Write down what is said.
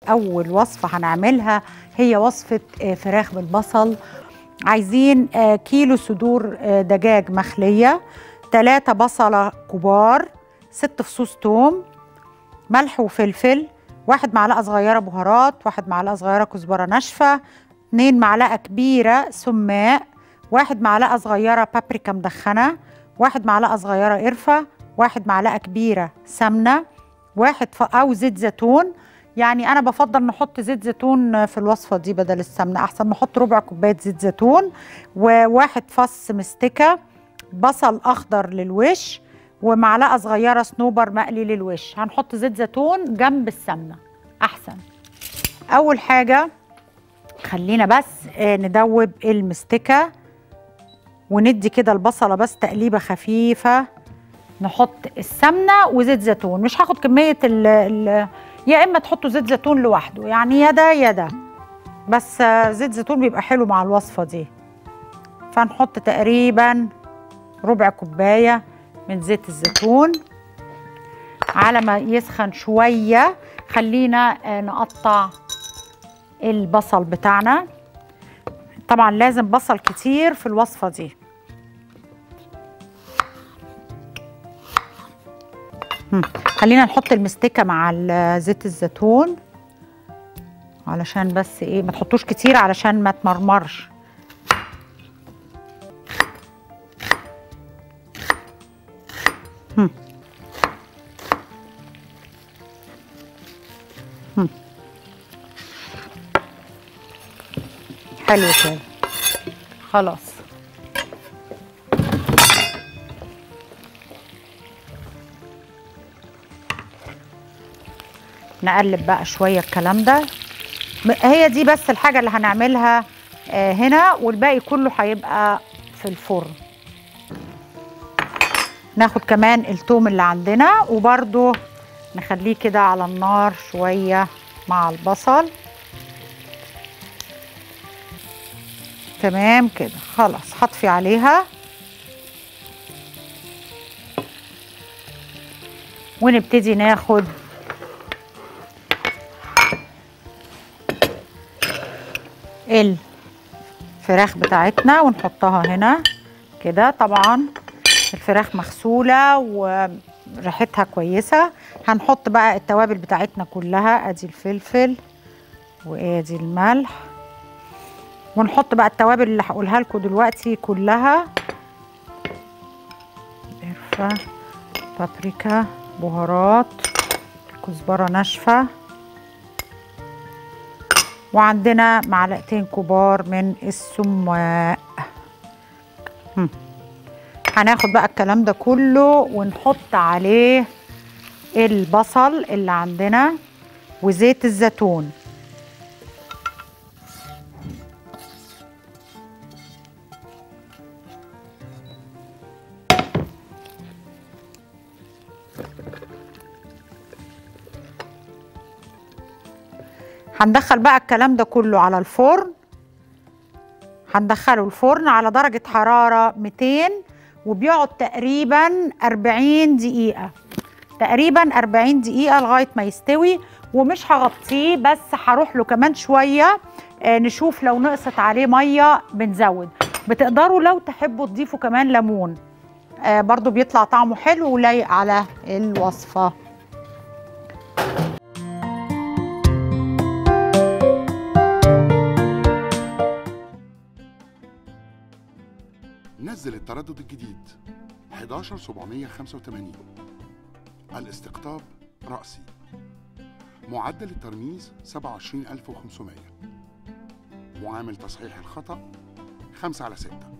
اول وصفه هنعملها هي وصفه آه، فراخ بالبصل عايزين آه، كيلو صدور آه، دجاج مخليه ثلاثة بصلة كبار ست فصوص توم ملح وفلفل واحد معلقة صغيرة بهارات واحد معلقة صغيرة كزبرة ناشفة اتنين معلقة كبيرة سماق واحد معلقة صغيرة بابريكا مدخنة واحد معلقة صغيرة قرفة واحد معلقة كبيرة سمنة واحد ف... أو زيت زيتون يعني أنا بفضل نحط زيت زيتون في الوصفة دي بدل السمنة أحسن نحط ربع كوباية زيت زيتون وواحد فص مستكة بصل أخضر للوش ومعلقة صغيرة صنوبر مقلي للوش هنحط زيت زيتون جنب السمنة أحسن أول حاجة خلينا بس آه، ندوب المستكة وندي كده البصلة بس تقليبة خفيفة نحط السمنة وزيت زيتون مش هاخد كمية ال ال يا إما تحطوا زيت زيتون لوحده يعني يا ده يا ده بس آه، زيت زيتون بيبقى حلو مع الوصفة دي فنحط تقريبا ربع كوباية من زيت الزيتون على ما يسخن شوية خلينا آه، نقطع البصل بتاعنا طبعا لازم بصل كتير في الوصفة دي هم، خلينا نحط المستكة مع ال- زيت الزيتون علشان بس ايه ما تحطوش كتير علشان ما تمرمرش هم. هم. حلو كده خلاص نقلب بقى شويه الكلام ده م- هي دي بس الحاجه اللي هنعملها آه، هنا والباقي كله هيبقى في الفرن ناخد كمان التوم اللي عندنا وبرده نخليه كده على النار شويه مع البصل تمام كده خلاص هطفي عليها ونبتدي ناخد الفراخ بتاعتنا ونحطها هنا كده طبعا الفراخ مغسولة وريحتها كويسة هنحط بقى التوابل بتاعتنا كلها ادي الفلفل وادي الملح ونحط بقى التوابل اللي هقولها لكم دلوقتي كلها قرفة بابريكا بهارات كزبرة ناشفة وعندنا معلقتين كبار من السماق هم. هناخد بقى الكلام ده كله ونحط عليه البصل اللي عندنا وزيت الزيتون هندخل بقى الكلام ده كله على الفرن هندخله الفرن على درجة حرارة 200 وبيقعد تقريبا 40 دقيقة تقريبا 40 دقيقة لغاية ما يستوي ومش هغطيه بس هروح له كمان شوية آه، نشوف لو نقصت عليه مية بنزود بتقدروا لو تحبوا تضيفوا كمان ليمون آه، برضو بيطلع طعمه حلو ولايق على الوصفة نزل التردد الجديد 11785 الاستقطاب رأسي معدل الترميز 27500 معامل تصحيح الخطأ 5 على 6